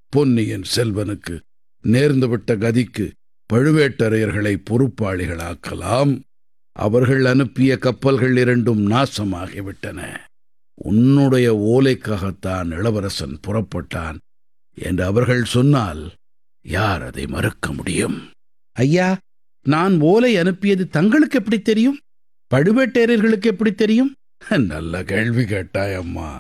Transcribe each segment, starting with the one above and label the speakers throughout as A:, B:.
A: பொன்னியின் செல்வனுக்கு நேர்ந்துவிட்ட கதிக்கு பழுவேட்டரையர்களை பொறுப்பாளிகளாக்கலாம் அவர்கள் அனுப்பிய கப்பல்கள் இரண்டும் நாசமாகிவிட்டன உன்னுடைய ஓலைக்காகத்தான் இளவரசன் புறப்பட்டான் என்று அவர்கள் சொன்னால் யார் அதை மறுக்க முடியும் ஐயா நான் ஓலை அனுப்பியது தங்களுக்கு எப்படி தெரியும் பழுவேட்டரையர்களுக்கு எப்படி தெரியும் நல்ல கேள்வி கேட்டாய் அம்மா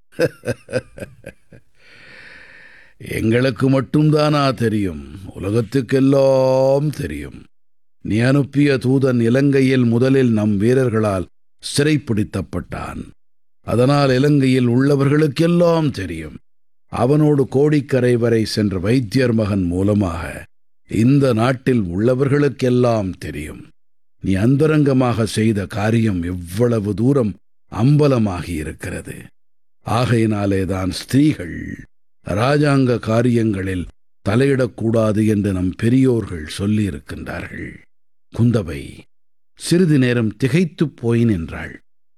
A: எங்களுக்கு மட்டும்தானா தெரியும் உலகத்துக்கெல்லாம் தெரியும் நீ அனுப்பிய தூதன் இலங்கையில் முதலில் நம் வீரர்களால் சிறைப்பிடித்தப்பட்டான் அதனால் இலங்கையில் உள்ளவர்களுக்கெல்லாம் தெரியும் அவனோடு கோடிக்கரை வரை சென்ற வைத்தியர் மகன் மூலமாக இந்த நாட்டில் உள்ளவர்களுக்கெல்லாம் தெரியும் நீ அந்தரங்கமாக செய்த காரியம் எவ்வளவு தூரம் அம்பலமாகி இருக்கிறது ஆகையினாலேதான் ஸ்திரீகள் ராஜாங்க காரியங்களில் தலையிடக்கூடாது என்று நம் பெரியோர்கள் சொல்லியிருக்கின்றார்கள் குந்தவை சிறிது நேரம் திகைத்துப் போய் நின்றாள்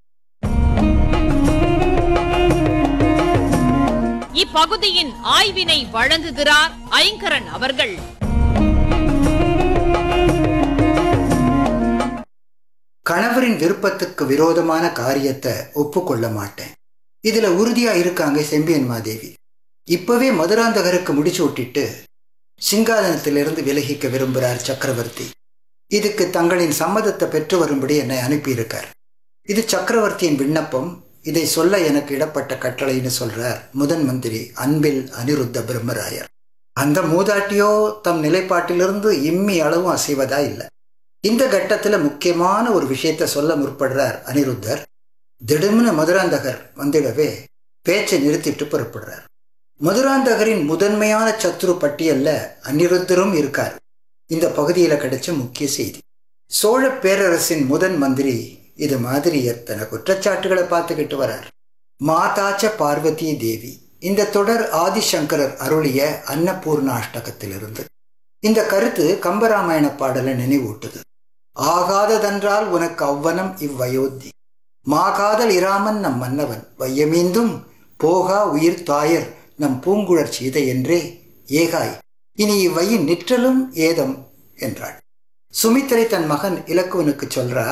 B: இப்பகுதியின் ஆய்வினை வழங்குகிறார் ஐங்கரன் அவர்கள்
C: கணவரின் விருப்பத்துக்கு விரோதமான காரியத்தை ஒப்புக்கொள்ள மாட்டேன் இதுல உறுதியா இருக்காங்க செம்பியன் மாதேவி இப்பவே மதுராந்தகருக்கு முடிச்சு விட்டுட்டு சிங்காதனத்திலிருந்து விலகிக்க விரும்புகிறார் சக்கரவர்த்தி இதுக்கு தங்களின் சம்மதத்தை பெற்று வரும்படி என்னை அனுப்பியிருக்கார் இது சக்கரவர்த்தியின் விண்ணப்பம் இதை சொல்ல எனக்கு இடப்பட்ட கட்டளைன்னு சொல்றார் முதன் மந்திரி அன்பில் அனிருத்த பிரம்மராயர் அந்த மூதாட்டியோ தம் நிலைப்பாட்டிலிருந்து இம்மி அளவும் அசைவதா இல்லை இந்த கட்டத்துல முக்கியமான ஒரு விஷயத்த சொல்ல முற்படுறார் அனிருத்தர் திடும்னு மதுராந்தகர் வந்திடவே பேச்சை நிறுத்திட்டு புறப்படுறார் மதுராந்தகரின் முதன்மையான சத்ரு பட்டியல்ல அனிருத்தரும் இருக்கார் இந்த பகுதியில கிடைச்ச முக்கிய செய்தி சோழ பேரரசின் முதன் மந்திரி இது மாதிரி எத்தனை குற்றச்சாட்டுகளை பார்த்துக்கிட்டு வரார் மாதாச்ச பார்வதி தேவி இந்த தொடர் ஆதிசங்கரர் அருளிய அன்னபூர்ண அஷ்டகத்திலிருந்து இந்த கருத்து கம்பராமாயண பாடலை நினைவூட்டுது ஆகாததென்றால் உனக்கு அவ்வனம் இவ்வயோத்தி மாகாதல் இராமன் நம் மன்னவன் வையமீந்தும் போகா உயிர் தாயர் நம் பூங்குழற் சீதை என்றே ஏகாய் இனி இவ்வையின் நிற்றலும் ஏதம் என்றாள் சுமித்திரை தன் மகன் இலக்குவனுக்கு சொல்றா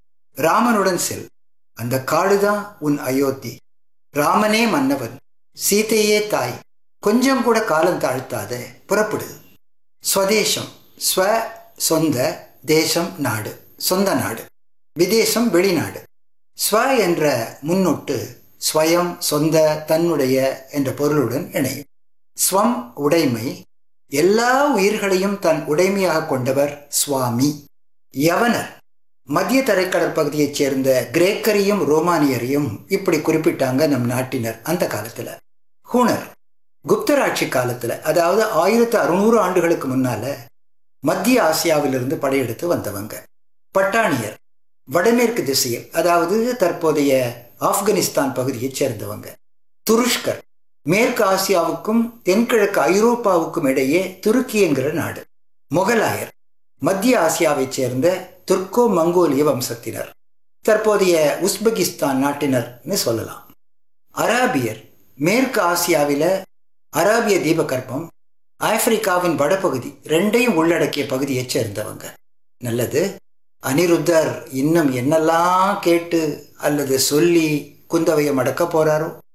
C: ராமனுடன் செல் அந்த காடுதான் உன் அயோத்தி ராமனே மன்னவன் சீதையே தாய் கொஞ்சம் கூட காலம் தாழ்த்தாத புறப்படு ஸ்வதேசம் ஸ்வ சொந்த தேசம் நாடு சொந்த நாடு விதேசம் வெளிநாடு ஸ்வ என்ற முன்னொட்டு ஸ்வயம் சொந்த தன்னுடைய என்ற பொருளுடன் இணையும் ஸ்வம் உடைமை எல்லா உயிர்களையும் தன் உடைமையாக கொண்டவர் சுவாமி யவனர் மத்திய தரைக்கடல் பகுதியைச் சேர்ந்த கிரேக்கரையும் ரோமானியரையும் இப்படி குறிப்பிட்டாங்க நம் நாட்டினர் அந்த காலத்துல ஹூனர் குப்தராட்சி காலத்துல அதாவது ஆயிரத்து அறுநூறு ஆண்டுகளுக்கு முன்னால மத்திய ஆசியாவிலிருந்து படையெடுத்து வந்தவங்க பட்டாணியர் வடமேற்கு திசையில் அதாவது தற்போதைய ஆப்கானிஸ்தான் பகுதியைச் சேர்ந்தவங்க துருஷ்கர் மேற்கு ஆசியாவுக்கும் தென்கிழக்கு ஐரோப்பாவுக்கும் இடையே துருக்கி என்கிற நாடு முகலாயர் மத்திய ஆசியாவைச் சேர்ந்த துர்க்கோ மங்கோலிய வம்சத்தினர் தற்போதைய உஸ்பெகிஸ்தான் நாட்டினர்னு சொல்லலாம் அராபியர் மேற்கு ஆசியாவில அராபிய தீபகற்பம் ஆப்பிரிக்காவின் வடபகுதி ரெண்டையும் உள்ளடக்கிய பகுதியைச் சேர்ந்தவங்க நல்லது அனிருத்தர் இன்னும் என்னெல்லாம் கேட்டு அல்லது சொல்லி குந்தவையை மடக்க போறாரோ